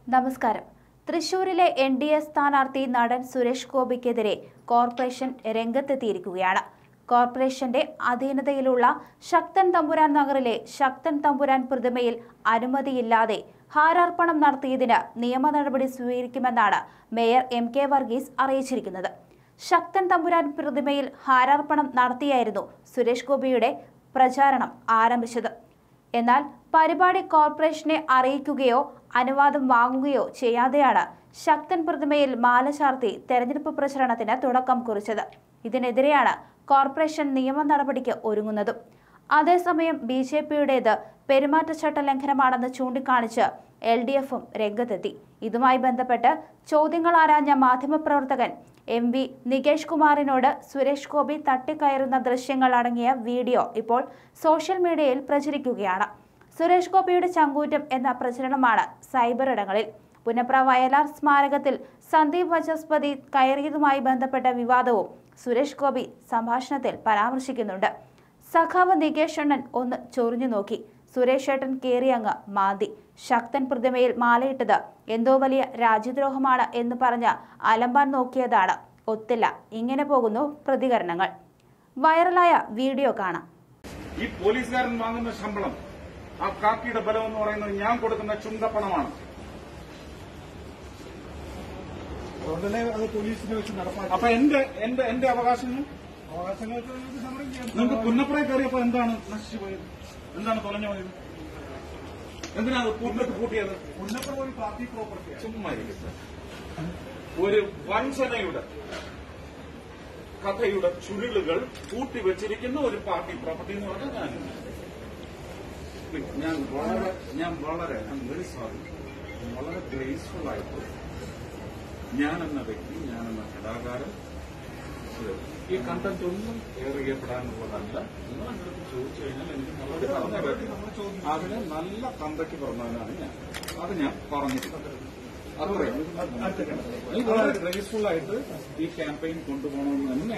നമസ്കാരം തൃശൂരിലെ N D A സ്ഥാനാർത്ഥി നടൻ സുരേഷ് ഗോപിക്കെതിരെ കോർപ്പറേഷൻ രംഗത്തെത്തിയിരിക്കുകയാണ് കോർപ്പറേഷന്റെ അധീനതയിലുള്ള ശക്തൻ തമ്പുരാൻ നഗറിലെ ശക്തൻ തമ്പുരാൻ പ്രതിമയിൽ അനുമതിയില്ലാതെ ഹാരാർപ്പണം നടത്തിയതിന് നിയമ നടപടി സ്വീകരിക്കുമെന്നാണ് മേയർ എം കെ വർഗീസ് അറിയിച്ചിരിക്കുന്നത് ശക്തൻ തമ്പുരാൻ പ്രതിമയിൽ ഹാരാർപ്പണം നടത്തിയായിരുന്നു സുരേഷ് ഗോപിയുടെ പ്രചാരണം ആരംഭിച്ചത് എന്നാൽ പരിപാടി കോർപ്പറേഷനെ അറിയിക്കുകയോ അനുവാദം വാങ്ങുകയോ ചെയ്യാതെയാണ് ശക്തൻ പ്രതിമയിൽ മാല ചാർത്തി തെരഞ്ഞെടുപ്പ് പ്രചരണത്തിന് തുടക്കം കുറിച്ചത് ഇതിനെതിരെയാണ് കോർപ്പറേഷൻ നിയമ നടപടിക്ക് ഒരുങ്ങുന്നതും അതേസമയം ബി ജെ പിയുടേത് പെരുമാറ്റച്ചട്ട ലംഘനമാണെന്ന് ചൂണ്ടിക്കാണിച്ച് എൽ ഡി എഫും രംഗത്തെത്തി ഇതുമായി ബന്ധപ്പെട്ട് ചോദ്യങ്ങൾ ആരാഞ്ഞ മാധ്യമപ്രവർത്തകൻ എം വി നികേഷ് കുമാറിനോട് സുരേഷ് ഗോപി തട്ടിക്കയറുന്ന ദൃശ്യങ്ങൾ അടങ്ങിയ വീഡിയോ ഇപ്പോൾ സോഷ്യൽ മീഡിയയിൽ പ്രചരിക്കുകയാണ് സുരേഷ് ഗോപിയുടെ ചങ്കൂറ്റം എന്ന പ്രചരണമാണ് സൈബർ ഇടങ്ങളിൽ പുനപ്ര വയലാർ സ്മാരകത്തിൽ സന്ദീപ് വചസ്പതി കയറിയതുമായി ബന്ധപ്പെട്ട വിവാദവും സുരേഷ് ഗോപി സംഭാഷണത്തിൽ പരാമർശിക്കുന്നുണ്ട് സഖാവ് നികേഷ് അണ്ണൻ ഒന്ന് ചൊറിഞ്ഞു നോക്കി സുരേഷ് ഏട്ടൻ കേറിയങ്ങ് മാന്തി ശക്തൻ പ്രതിമയിൽ മാലയിട്ടത് എന്തോ വലിയ രാജ്യദ്രോഹമാണ് എന്ന് പറഞ്ഞ് അലമ്പാൻ നോക്കിയതാണ് ഒത്തില്ല ഇങ്ങനെ പോകുന്നു പ്രതികരണങ്ങൾ വൈറലായ വീഡിയോ കാണാം ഈ പോലീസുകാരൻ വാങ്ങുന്ന ശമ്പളം ആ കാക്കിയുടെ ബലം എന്ന് പറയുന്നത് ഞാൻ കൊടുക്കുന്ന ചുങ്കപ്പണമാണ് അതുകൊണ്ട് തന്നെ അത് പോലീസിനെ വെച്ച് നടപ്പാക്കി അപ്പൊ എന്റെ എന്റെ എന്റെ അവകാശങ്ങൾ അവകാശങ്ങൾക്ക് വേണ്ടി സമരം ചെയ്യാം നിങ്ങൾക്ക് പുന്നപ്പുറയെ കയറിയപ്പോ എന്താണ് നശിച്ചു പോയത് എന്താണ് തൊലഞ്ഞു പോയത് എന്തിനാ അത് പൂട്ടിട്ട് പൂട്ടിയത് ഉന്നപ്പുറം ഒരു പാർട്ടി പ്രോപ്പർട്ടിയാണ് ചുമ്മാ ഇരിക്കട്ടെ. ഒരു വഞ്ചനയുടെ കഥയുടെ ചുരുളുകൾ കൂട്ടിവെച്ചിരിക്കുന്ന ഒരു പാർട്ടി പ്രോപ്പർട്ടി എന്ന് പറഞ്ഞാൽ ഞാൻ ഞാൻ വളരെ ഞാൻ വളരെ വെരി സോറി വളരെ ഗ്രേസ്ഫുൾ ആയിട്ട് ഞാൻ എന്ന വ്യക്തി ഞാൻ എന്ന കലാകാരൻ ഈ കണ്ടന്റ് ഒന്നും എയർ ചെയ്യപ്പെടാനുള്ളതല്ല നിങ്ങൾ എൻ്റെ അടുത്ത് ചോദിച്ചു കഴിഞ്ഞാൽ എനിക്ക് മറുപടി പറഞ്ഞേ പറ്റൂ അതിന് നല്ല തന്തയ്ക്ക് പറഞ്ഞവനാണ് ഞാൻ അത് ഞാൻ പറഞ്ഞിട്ടുണ്ട് അത്രയും ഈ വളരെ ഗ്രേസ്ഫുൾ ആയിട്ട് ഈ ക്യാമ്പയിൻ കൊണ്ടുപോകണമെന്ന് തന്നെ